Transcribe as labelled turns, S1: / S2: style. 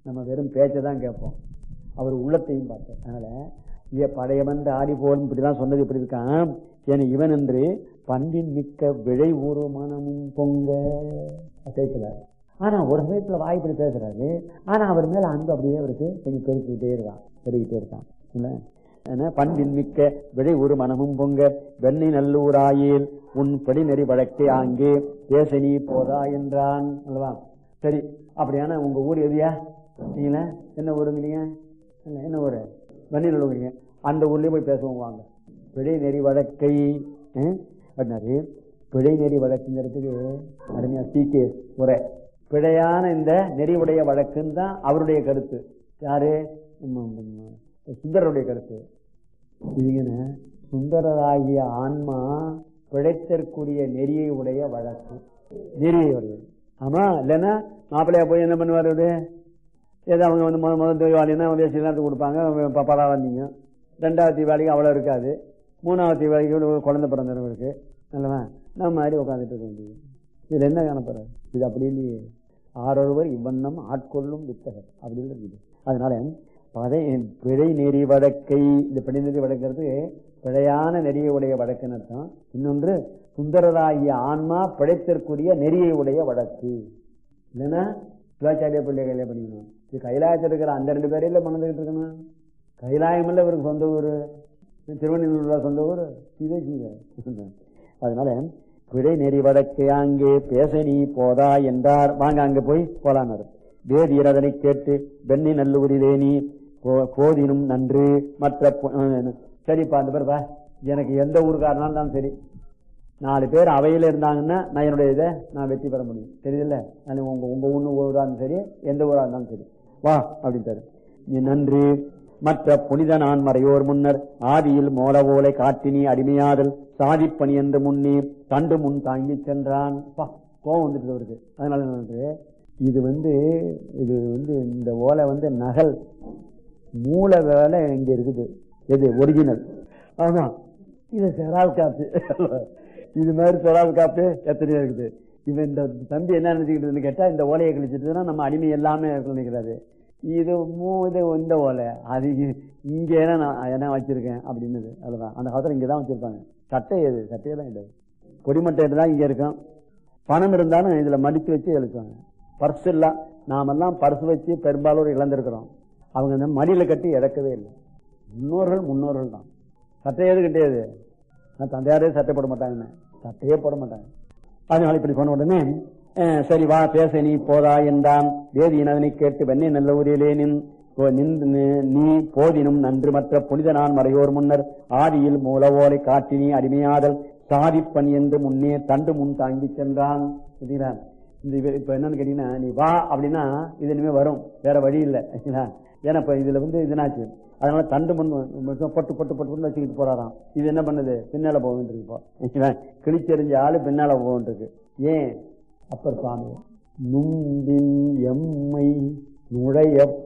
S1: நம்ம வெறும் பேச்சை தான் கேட்போம் அவர் உள்ளத்தையும் பார்த்தார் அதனால இய படையவன் ஆடி போலும் இப்படிதான் சொன்னது இப்படி இருக்கான் என இவன் என்று பண்பின் மிக்க விழை ஊர்வமானமும் பொங்க கேட்கிறார் ஆனா ஒரு சமயத்துல வாய் இப்படி பேசுறாரு ஆனா அவர் மேல அன்பு அப்படியே அவருக்கு கொஞ்சம் பெருக்கிட்டே இருக்கான் பெருகிட்டே இருக்கான் இல்ல என்ன பண்பின் மிக்க விடை ஒரு மனமும் பொங்க வெண்ணை நல்லூராயில் உன் படி நெறி வழக்கே ஆங்கே தேசனி போதா என்றான் அல்லவா சரி அப்படியான உங்க ஊர் எதியா நீங்களா என்ன ஊருங்கிறீங்க என்ன என்ன ஊரு வெண்ணை நல்லூருங்க அந்த ஊர்லயே போய் பேசுவோம் வாங்க பிழை நெறி வழக்கை அஹ், அப்படின்னாரு பிழை நெறி வழக்குங்கிறதுக்கு அருமையா சீக்கே உரை பிழையான இந்த நெறிவுடைய வழக்குன்னு தான் அவருடைய கருத்து யாரு உம், உம், உம், சுந்தரருடைய கருத்து இது என்ன சுந்தரராகிய ஆன்மா பிழைத்தற்குரிய நெறியை உடைய வழக்கு நெறியை உடையது ஆமா இல்லைன்னா மாப்பிள்ளையா போய் என்ன பண்ணுவார் அவரு ஏதோ அவங்க வந்து முதல் முதல் தீபாவளினா வேசி நேரத்துக்கு கொடுப்பாங்க பப்பரா வந்தீங்க ரெண்டாவது தீபாவளிக்கு அவ்வளோ இருக்காது மூணாவது தீபாவளிக்கு ஒரு குழந்தை பிறந்தவங்க இருக்கு நல்லவா நம்ம மாதிரி உட்காந்துட்டு இருக்க வேண்டியது இதில் என்ன காணப்படுறது இது அப்படி இல்லையே ஆறொருவர் இவ்வண்ணம் ஆட்கொள்ளும் வித்தகர் அப்படின்னு இருக்குது அதனால பதை பிழை நெறி வழக்கை இந்த பிழை நெறி வழக்கிறது பிழையான நெறியை உடைய வழக்குன்னு அர்த்தம் இன்னொன்று சுந்தரராகிய ஆன்மா பிழைத்திற்குரிய நெறியை உடைய வழக்கு இல்லைன்னா சிவாச்சாரிய பிள்ளை கல்யாணம் பண்ணிக்கணும் இது கைலாயத்தில் இருக்கிற அந்த ரெண்டு பேரையில மணந்துகிட்டு இருக்கணும் கைலாயம் இல்ல இவருக்கு சொந்த ஊர் திருவண்ணூர்ல சொந்த ஊர் இதே ஜீவ அதனால பிழை நெறி வழக்கு அங்கே பேச நீ போதா என்றார் வாங்க அங்க போய் போலானாரு வேதியர் அதனை கேட்டு வெண்ணி நல்லூரிலே நீ போ- போதினும் நன்று மற்ற பொ- அஹ் சரிப்பா அந்த பேர் எனக்கு எந்த ஊருக்காரனாலும் இருந்தாலும் சரி நாலு பேர் அவையில இருந்தாங்கன்னா நான் என்னுடைய இதை நான் வெற்றி பெற முடியும் தெரியுதுல்ல நான் உங்க உங்க ஊன்னு ஊரா இருந்தாலும் சரி எந்த ஊரா இருந்தாலும் சரி வா அப்படின்ட்டாரு நீ நன்று மற்ற புனித நான் மறையோர் முன்னர் ஆதியில் மோல ஓலை காட்டினி அடிமையாதல் சாதிப்பணி என்று முன்னே தண்டு முன் தாங்கி சென்றான் பா கோவம் வந்துட்டு அவருக்கு அதனால என்ன பண்றது? இது வந்து இது வந்து இந்த ஓலை வந்து நகல் மூல வேலை இங்க இருக்குது எது ஒரிஜினல் ஆமா இது செரால் காப்பு இது மாதிரி செரால் காப்பு எத்தனையோ இருக்குது இவன் இந்த தம்பி என்ன நினைச்சுக்கிட்டு கேட்டா இந்த ஓலையை கழிச்சிட்டுனா நம்ம அடிமை எல்லாமே இருக்குன்னு நினைக்கிறாரு இது மூ இது இந்த ஓலை அது இ- இங்க என்ன நான் என்ன வச்சிருக்கேன் அப்படின்னுது அதுதான் அந்த காலத்துல இங்க தான் வச்சிருப்பாங்க சட்டை எது சட்டையே தான் கிடையாது பொடிமட்டை தான் இங்க இருக்கும் பணம் இருந்தாலும் இதுல மடிச்சு வச்சு எழுத்துவாங்க பர்ஸ் இல்ல நாமெல்லாம் பர்ஸ் வச்சு பெரும்பாலும் இழந்திருக்கிறோம் அவங்க இந்த மடியில கட்டி இறக்கவே இல்லை முன்னோர்கள் முன்னோர்கள் தான் சட்டை எது கிடையாது நான் தந்தையாரே சட்டை போட மாட்டாங்கன்னு சட்டையே போட மாட்டாங்க அதனால இப்படி சொன்ன உடனே அஹ், சரி வா பேச நீ போதா என்றான் வேதியின் அதனை கேட்டு வெண்ணை நல்ல ஊரிலே நின் ஓ, நின்று நி- நீ போதினும் நன்று மற்ற புனித நான் மறையோர் முன்னர் ஆதியில் மூலவோலை காட்டினி அடிமையாதல் சாதிப்பணி என்று முன்னே தண்டு முன் தாங்கி சென்றான் புரியுதா? இந்த இது இப்ப என்னன்னு கேட்டீங்கன்னா நீ வா அப்படின்னா இது இனிமே வரும் வேற வழி இல்லை ஏன்னா இப்ப இதுல வந்து இதுனாச்சு அதனால தண்டு முன் பொட்டு பொட்டு பொட்டு பொட்டு வச்சுக்கிட்டு போறாராம் இது என்ன பண்ணுது பின்னால போகிட்டு இருக்கு இப்போ கிழிச்செறிஞ்ச ஆளு பின்னால போகிட்டு இருக்கு ஏன் அப்பர் சுவாமி நும்பின் எம்மை நுழைய